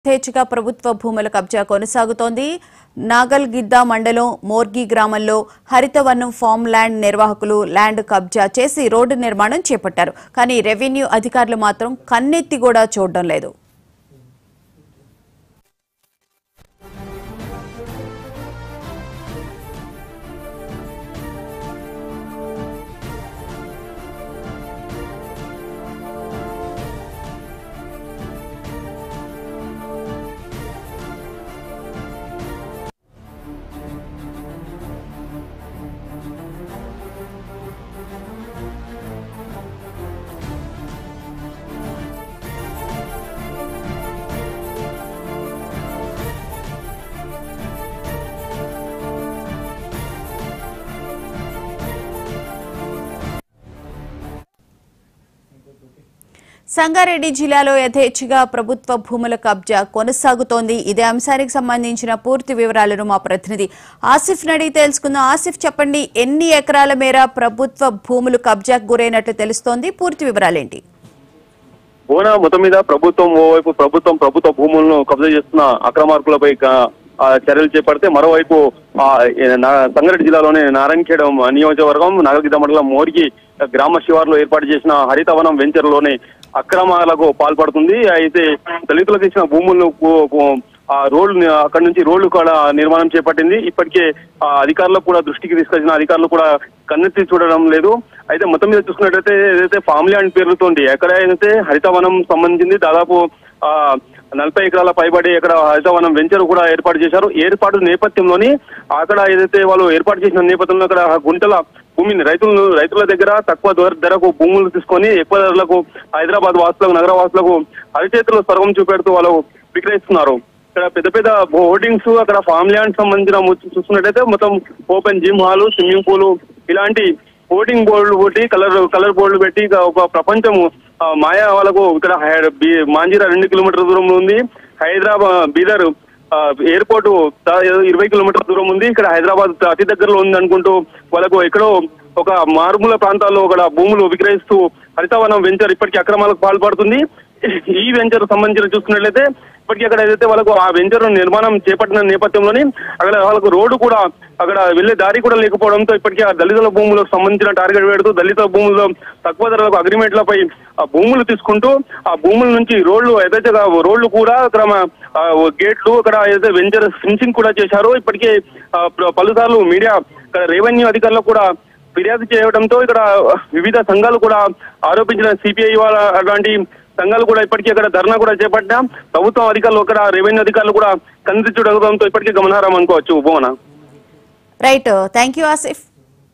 యథేచ్ఛగా ప్రభుత్వ భూముల కబ్జా కొనసాగుతోంది నాగల్గిద్ద మండలం మోర్గి గ్రామంలో హరితవనం ఫామ్ ల్యాండ్ నిర్వాహకులు ల్యాండ్ కబ్జా చేసి రోడ్డు నిర్మాణం చేపట్టారు కానీ రెవెన్యూ అధికారులు మాత్రం కన్నెత్తి కూడా చూడడం లేదు సంగారెడ్డి జిల్లాలో యథేచ్ఛగా ప్రభుత్వ భూముల కబ్జా కొనసాగుతోంది ఇదే అంశానికి సంబంధించిన పూర్తి వివరాలను మా ప్రతినిధి ఆసిఫ్ నడి తెలుసుకుందాం ఆసిఫ్ చెప్పండి ఎన్ని ఎకరాల మేర ప్రభుత్వ భూములు కబ్జాకు గురైనట్లు తెలుస్తోంది పూర్తి వివరాలేంటి భువన మొత్తం మీద ప్రభుత్వం ఓవైపు ప్రభుత్వం ప్రభుత్వ భూములను కబ్జా చేస్తున్న అక్రమార్కులపై క- ఆ, చర్యలు చేపడితే మరోవైపు ఆ, ఏ, నా- సంగారెడ్డి జిల్లాలోని నారాయణఖేడం నియోజకవర్గం నాగగిద్ద మండలం మోరికి గ్రామ శివార్లో ఏర్పాటు చేసిన హరితవనం వెంచర్ లోని అక్రమాలకు పాల్పడుతుంది అయితే దళితులకు ఇచ్చిన భూములను కు- కు- ఆ రోడ్లు అక్కడి నుంచి రోడ్లు కూడా నిర్మాణం చేపట్టింది ఇప్పటికే ఆ అధికారులకు కూడా దృష్టికి తీసుకొచ్చిన అధికారులు కూడా కన్నెత్తి చూడడం లేదు అయితే మొత్తం మీద చూసుకున్నట్టయితే ఏదైతే ఫామ్ ల్యాండ్ పేరుతోంది ఎక్కడ అయితే హరితవనం సంబంధించింది దాదాపు ఆ నలభై ఎకరాల పైబడి ఇక్కడ హరితవనం వెంచర్ కూడా ఏర్పాటు చేశారు ఏర్పాటు నేపథ్యంలోని అక్కడ ఏదైతే వాళ్ళు ఏర్పాటు చేసిన నేపథ్యంలో అక్కడ గుంటల భూమిని రైతులు రైతుల దగ్గర తక్కువ ధర- ధరకు భూములు తీసుకొని ఎక్కువ ధరలకు హైదరాబాద్ వాసులకు నగర వాసులకు అరిచేతులు స్వర్గం చూపెడుతూ వాళ్ళు విక్రయిస్తున్నారు ఇక్కడ పెద్ద పెద్ద హోర్డింగ్స్ అక్కడ ఫామ్ ల్యాండ్ సంబంధించిన ము- చూసుకున్నట్టయితే మొత్తం open gym hall swimming pool ఇలాంటి హోర్డింగ్ బోర్డులు పెట్టి కలర్ కలర్ బోర్డులు పెట్టి ఇక ఒక ప్రపంచం ఆ, మాయా వాళ్ళకు ఇక్కడ హై- బి- మాంజీరా రెండు కిలోమీటర్ల దూరంలో ఉంది హైదరాబాద్ బీదర్ ఆ, ఎయిర్పోర్ట్ దా- ఇరవై కిలోమీటర్ల దూరం ఉంది ఇక్కడ హైదరాబాద్ అతి దగ్గరలో ఉంది అనుకుంటూ వాళ్ళకు ఎక్కడో ఒక మారుమూల ప్రాంతాల్లో ఒక భూములు విక్రయిస్తూ హరితవనం వెంచర్ ఇప్పటికీ అక్రమాలకు పాల్పడుతుంది ఈ వెంచర్ సంబంధించిన చూసుకున్నట్లయితే ఇప్పటికీ అక్కడ ఏదైతే వాళ్ళకు ఆ వెంచర్ నిర్మాణం చేపట్టిన నేపథ్యంలోని అక్కడ వాళ్ళకు రోడ్డు కూడా అక్కడ వెళ్లే దారి కూడా లేకపోవడంతో ఇప్పటికీ ఆ దళితుల భూములకు సంబంధించిన టార్గెట్ పెడుతూ దళిత భూముల్లో తక్కువ ధరలకు అగ్రిమెంట్లపై ఆ భూములు తీసుకుంటూ ఆ భూముల నుంచి రోడ్లు ఏదైతే గా- రోడ్లు కూడా అక్కడ మా, ఆ, గేట్లు అక్కడ ఏదైతే వెంచర్ ఫిన్సింగ్ కూడా చేశారో ఇప్పటికే ఆ, ప- పలుసార్లు మీడియా ఇక్కడ రెవెన్యూ అధికారులకు కూడా ఫిర్యాదు చేయడంతో ఇక్కడ వివిధ సంఘాలు కూడా ఆరోపించిన సిపిఐ వాళ్ళ అలాంటి సంఘాలు కూడా ఇప్పటికీ అక్కడ ధర్నా కూడా చేపట్టినా ప్రభుత్వం అధికారులు అక్కడ రెవెన్యూ అధికారులు కూడా కనిపించడంతో ఇప్పటికీ గమనార్హం అనుకోవచ్చు Bhuvana right thank you Asif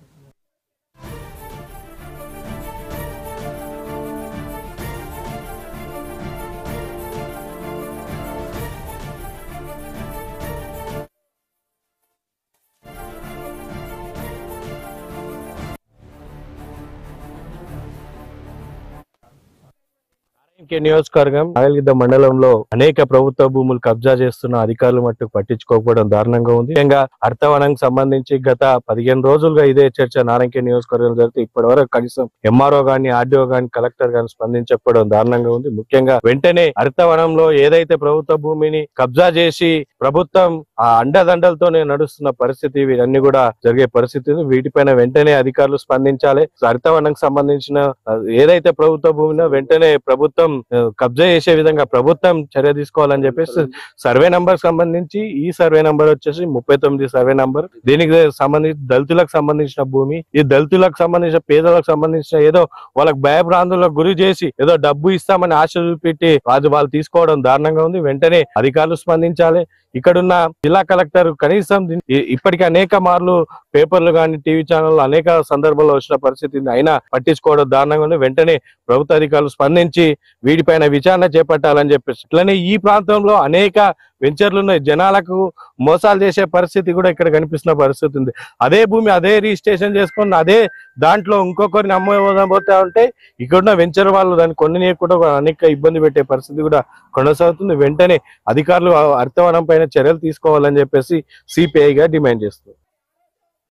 ఇంకే నియోజకవర్గం నాగల్గిద్ద మండలంలో అనేక ప్రభుత్వ భూములు కబ్జా చేస్తున్న అధికారులు మట్టుకు పట్టించుకోకపోవడం దారుణంగా ఉంది ముఖ్యంగా అర్థవనానికి సంబంధించి గత పదిహేను రోజులుగా ఇదే చర్చ నారాయణ నియోజకవర్గం జరిగితే ఇప్పటి వరకు కనీసం ఎంఆర్ఓ గాని ఆర్డీఓ గాని కలెక్టర్ గాని స్పందించకపోవడం దారుణంగా ఉంది ముఖ్యంగా వెంటనే హరితవనంలో ఏదైతే ప్రభుత్వ భూమిని కబ్జా చేసి ప్రభుత్వం ఆ అండదండలతోనే నడుస్తున్న పరిస్థితి ఇవన్నీ కూడా జరిగే పరిస్థితి ఉంది వీటిపైన వెంటనే అధికారులు స్పందించాలి హరితవనంకి సంబంధించిన ఆ, ఏదైతే ప్రభుత్వ భూమినో వెంటనే ప్రభుత్వం ఆ, కబ్జా చేసే విధంగా ప్రభుత్వం చర్య తీసుకోవాలని చెప్పేసి సర్వే నంబర్ సంబంధించి ఈ సర్వే నంబర్ వచ్చేసి ముప్పై తొమ్మిది సర్వే నంబర్ దీనికి సంబంధించి దళితులకు సంబంధించిన భూమి ఈ దళితులకు సంబంధించిన పేదలకు సంబంధించిన ఏదో వాళ్ళకి భయభ్రాంతులకు గురి చేసి ఏదో డబ్బు ఇస్తామని ఆశ చూపెట్టి అది వాళ్ళు తీసుకోవడం దారుణంగా ఉంది వెంటనే అధికారులు స్పందించాలి ఇక్కడున్న జిల్లా కలెక్టర్ కనీసం దీన్ని- ఇ- ఇప్పటికి అనేక మార్లు పేపర్లు కానీ టీవీ ఛానల్ అనేక సందర్భాల్లో వచ్చిన పరిస్థితి ఉంది. అయినా పట్టించుకోవడం దారుణంగా ఉంది వెంటనే ప్రభుత్వ అధికారులు స్పందించి వీటిపైన విచారణ చేపట్టాలని చెప్పేసి ఇట్లనే ఈ ప్రాంతంలో అనేక వెంచర్లు ఉన్నాయి జనాలకు మోసాలు చేసే పరిస్థితి కూడా ఇక్కడ కనిపిస్తున్న పరిస్థితి ఉంది అదే భూమి అదే రిజిస్ట్రేషన్ చేసుకుని అదే దాంట్లో ఇంకొకరిని అమ్మబోతే ఉంటే ఇక్కడున్న వెంచర్ వాళ్ళు దాన్ని కొన్ని కూడా అనేక ఇబ్బంది పెట్టే పరిస్థితి కూడా కొనసాగుతుంది వెంటనే అధికారులు అర్థవనం పైన చర్యలు తీసుకోవాలని చెప్పేసి సిపిఐగా డిమాండ్ చేస్తుంది